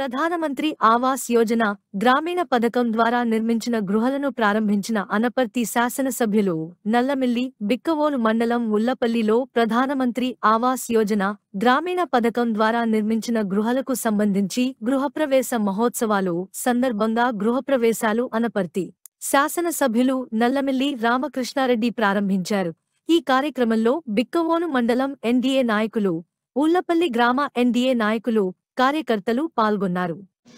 ప్రధానమంత్రి ఆవాస్ యోజన గ్రామీణ పథకం ద్వారా నిర్మించిన గృహలను ప్రారంభించిన అనపర్తి శాసనసభ్యులు నల్లమిల్లి బిక్కవోలు మండలం ఉల్లపల్లిలో ప్రధానమంత్రి ఆవాస్ యోజన గ్రామీణ పథకం ద్వారా నిర్మించిన గృహాలకు సంబంధించి గృహప్రవేశ మహోత్సవాలు సందర్భంగా గృహప్రవేశాలు అనపర్తి శాసనసభ్యులు నల్లమిల్లి రామకృష్ణారెడ్డి ప్రారంభించారు ఈ కార్యక్రమంలో బిక్కవోలు మండలం ఎన్డీఏ నాయకులు ఊళ్లపల్లి గ్రామ ఎన్డీఏ నాయకులు కార్యకర్తలు పాల్గొన్నారు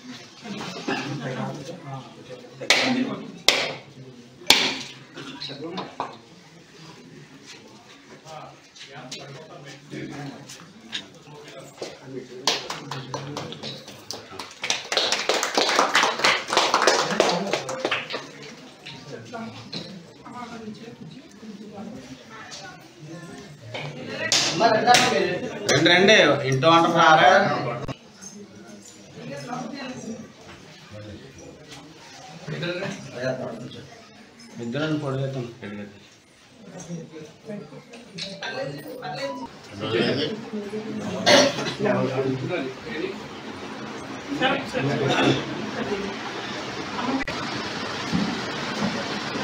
రండి రండి ఇంట్లో వంట రారా ఇద్దరు పొడిగేస్తాం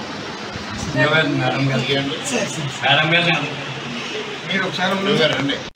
మేడం గారు మేడం గారు మీరు ఒకసారి